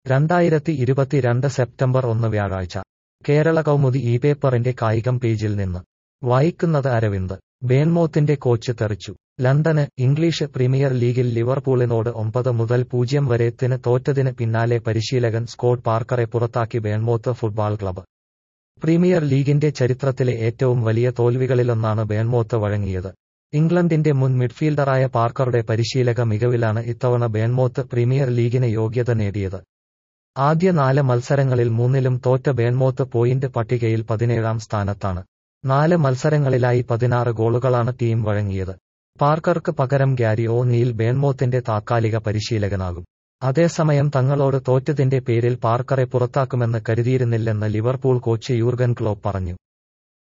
രണ്ടായിരത്തി ഇരുപത്തിരണ്ട് സെപ്റ്റംബർ ഒന്ന് വ്യാഴാഴ്ച കേരള കൗമുദി ഈ പേപ്പറിന്റെ കായികം പേജിൽ നിന്ന് വായിക്കുന്നത് അരവിന്ദ് ബേൺമോത്തിന്റെ കോച്ച് തെറിച്ചു ലണ്ടന് ഇംഗ്ലീഷ് പ്രീമിയർ ലീഗിൽ ലിവർപൂളിനോട് ഒമ്പത് മുതൽ പൂജ്യം വരെത്തിന് തോറ്റതിന് പിന്നാലെ പരിശീലകൻ സ്കോട്ട് പാർക്കറെ പുറത്താക്കി ബേൺമോത്ത് ഫുട്ബാൾ ക്ലബ്ബ് പ്രീമിയർ ലീഗിന്റെ ചരിത്രത്തിലെ ഏറ്റവും വലിയ തോൽവികളിലൊന്നാണ് ബേൺമോത്ത് വഴങ്ങിയത് ഇംഗ്ലണ്ടിന്റെ മുൻ മിഡ്ഫീൽഡറായ പാർക്കറുടെ പരിശീലക മികവിലാണ് ഇത്തവണ ബേൺമോത്ത് പ്രീമിയർ ലീഗിന് യോഗ്യത നേടിയത് ആദ്യ നാല് മത്സരങ്ങളിൽ മൂന്നിലും തോറ്റ ബേൺമോത്ത് പോയിന്റ് പട്ടികയിൽ പതിനേഴാം സ്ഥാനത്താണ് നാല് മത്സരങ്ങളിലായി പതിനാറ് ഗോളുകളാണ് ടീം വഴങ്ങിയത് പാർക്കർക്ക് പകരം ഗ്യാരി ഓ നീൽ ബേൺമോത്തിന്റെ താത്കാലിക പരിശീലകനാകും അതേസമയം തങ്ങളോട് തോറ്റതിന്റെ പേരിൽ പാർക്കറെ പുറത്താക്കുമെന്ന് കരുതിയിരുന്നില്ലെന്ന് ലിവർപൂൾ കോച്ച് യൂർഗൻ ക്ലോപ്പ് പറഞ്ഞു